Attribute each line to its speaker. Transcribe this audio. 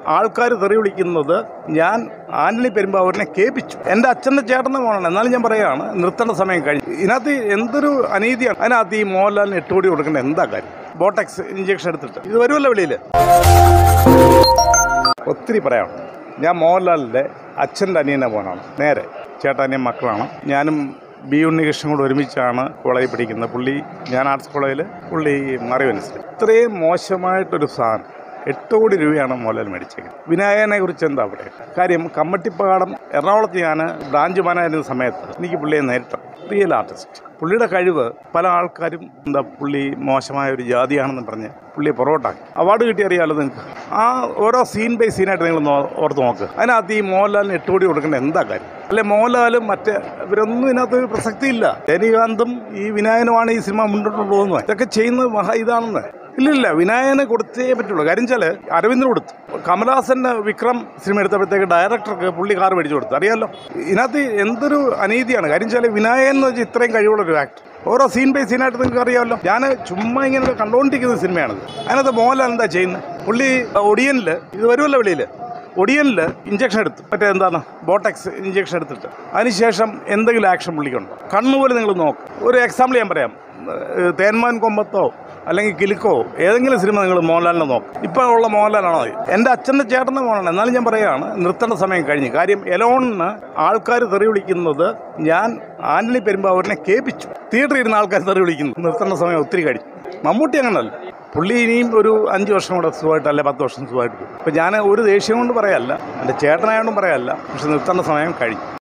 Speaker 1: ആൾക്കാർ തെറി വിളിക്കുന്നത് ഞാൻ ആന്റണി പെരുമ്പാവൂരിനെ കേൾപ്പിച്ചു എൻ്റെ അച്ഛൻ്റെ ചേട്ടൻ്റെ മോനാണ് എന്നാലും ഞാൻ പറയുകയാണ് നിർത്തേണ്ട സമയം കഴിഞ്ഞു ഇതിനകത്ത് എന്തൊരു അനീതിയാണ് അതിനകത്ത് ഈ മോഹൻലാലിന് എട്ട് കോടി കൊടുക്കേണ്ട എന്താ കാര്യം ബോട്ടക്സ് ഇഞ്ചക്ഷൻ എടുത്തിട്ട് ഇത് വരുമല്ലോ വെളിയിൽ ഒത്തിരി പറയാം ഞാൻ മോഹൻലാലിൻ്റെ അച്ഛൻ്റെ അനിയൻ്റെ മോനാണ് നേരെ ചേട്ടാനിയൻ മക്കളാണ് ഞാനും ബി ഉണ്ണികൃഷ്ണൻ കൂടെ ഒരുമിച്ചാണ് കോളേജിൽ പഠിക്കുന്നത് പുള്ളി ഞാൻ ആർട്സ് കോളേജിൽ പുള്ളി മറിവനുസരിച്ച് ഇത്രയും മോശമായിട്ടൊരു സാധനം എട്ട് കോടി രൂപയാണ് മോഹൻലാൽ മേടിച്ചേക്കുന്നത് വിനായകനെ കുറിച്ച് എന്താ പറയുക കാര്യം കമ്മട്ടിപ്പാടം എറണാകുളത്ത് ഞാൻ ബ്രാഞ്ച് മാനായിരുന്ന സമയത്ത് എനിക്ക് പുള്ളിയെ നേരിട്ടു റിയൽ ആർട്ടിസ്റ്റ് പുള്ളിയുടെ കഴിവ് പല ആൾക്കാരും എന്താ പുള്ളി മോശമായ ഒരു ജാതിയാണെന്ന് പറഞ്ഞ് പുള്ളിയെ പുറകോട്ടാക്കി അവാർഡ് കിട്ടി അറിയാമല്ലോ നിങ്ങൾക്ക് ആ ഓരോ സീൻ ബൈ സീനായിട്ട് നിങ്ങൾ നോ- ഓർത്ത് നോക്ക് അതിനകത്ത് ഈ മോഹൻലാലിന് എട്ട് കോടി കൊടുക്കേണ്ട എന്താ കാര്യം അല്ലെ മോഹൻലാലും മറ്റേ ഇവരൊന്നും ഇതിനകത്ത് ഒരു പ്രസക്തിയില്ല രജനീകാന്തും ഈ വിനായനുമാണ് ഈ സിനിമ മുന്നോട്ട് പോകുന്നത് ഇതൊക്കെ ചെയ്യുന്നത് മഹാ ഇതാണെന്ന് ഇല്ലില്ല വിനായകനെ കൊടുത്തേ പറ്റുള്ളൂ കാര്യം വെച്ചാൽ അരവിന്ദന് കൊടുത്തു കമലഹാസൻ്റെ വിക്രം സിനിമ എടുത്തപ്പോഴത്തേക്ക് ഡയറക്ടർക്ക് പുള്ളി കാർ മേടിച്ചു കൊടുത്തു അറിയാമല്ലോ ഇതിനകത്ത് എന്തൊരു അനീതിയാണ് കാര്യം വെച്ചാൽ വിനായകൻ എന്ന് വെച്ചാൽ ഇത്രയും കഴിവുള്ള ഒരു ആക്ടർ ഓരോ സീൻ ബൈ സീനായിട്ട് നിങ്ങൾക്ക് അറിയാമല്ലോ ഞാൻ ചുമ്മാ ഇങ്ങനെ കണ്ടുകൊണ്ടിരിക്കുന്ന സിനിമയാണിത് അതിനകത്ത് മോഹൻലാൽ എന്താ ചെയ്യുന്നത് പുള്ളി ഒടിയനിൽ ഇത് വരുമല്ലോ വെളിയിൽ ഒടിയനിൽ ഇഞ്ചക്ഷൻ എടുത്തു മറ്റേ എന്താണ് ബോട്ടക്സ് ഇഞ്ചക്ഷൻ എടുത്തിട്ട് അതിനുശേഷം എന്തെങ്കിലും ആക്ഷൻ പുള്ളിക്കുണ്ടോ കണ്ണുപോലെ നിങ്ങൾ നോക്ക് ഒരു എക്സാമ്പിൾ ഞാൻ പറയാം ഏഹ് തേന്മാൻ കൊമ്പത്തോ അല്ലെങ്കിൽ കിലുക്കോ ഏതെങ്കിലും സിനിമ നിങ്ങൾ മോഹൻലാലിനെ നോക്കും ഇപ്പോൾ ഉള്ള മോഹൻലാലാണോ അത് എൻ്റെ അച്ഛൻ്റെ ചേട്ടൻ്റെ മോനാണ് എന്നാലും ഞാൻ പറയുകയാണ് നിർത്തേണ്ട സമയം കഴിഞ്ഞു കാര്യം എലോണിന് ആൾക്കാർ തെറി വിളിക്കുന്നത് ഞാൻ ആന്റണി പെരുമ്പാവൂരിനെ കേൾപ്പിച്ചു തിയേറ്ററിൽ ഇരുന്ന ആൾക്കാർ തെറി വിളിക്കുന്നു നിർത്തേണ്ട സമയം ഒത്തിരി കഴിഞ്ഞു മമ്മൂട്ടി അങ്ങനല്ല പുള്ളി ഇനിയും ഒരു അഞ്ച് വർഷം കൂടെ സുഖമായിട്ട് അല്ലെ പത്ത് വർഷം സുഖമായിട്ട് പോകും ഇപ്പം ഞാൻ ഒരു ദേഷ്യം കൊണ്ട് പറയല്ല എൻ്റെ ചേട്ടനായോണ്ടും പറയല്ല പക്ഷെ നിർത്തേണ്ട സമയം കഴിഞ്ഞു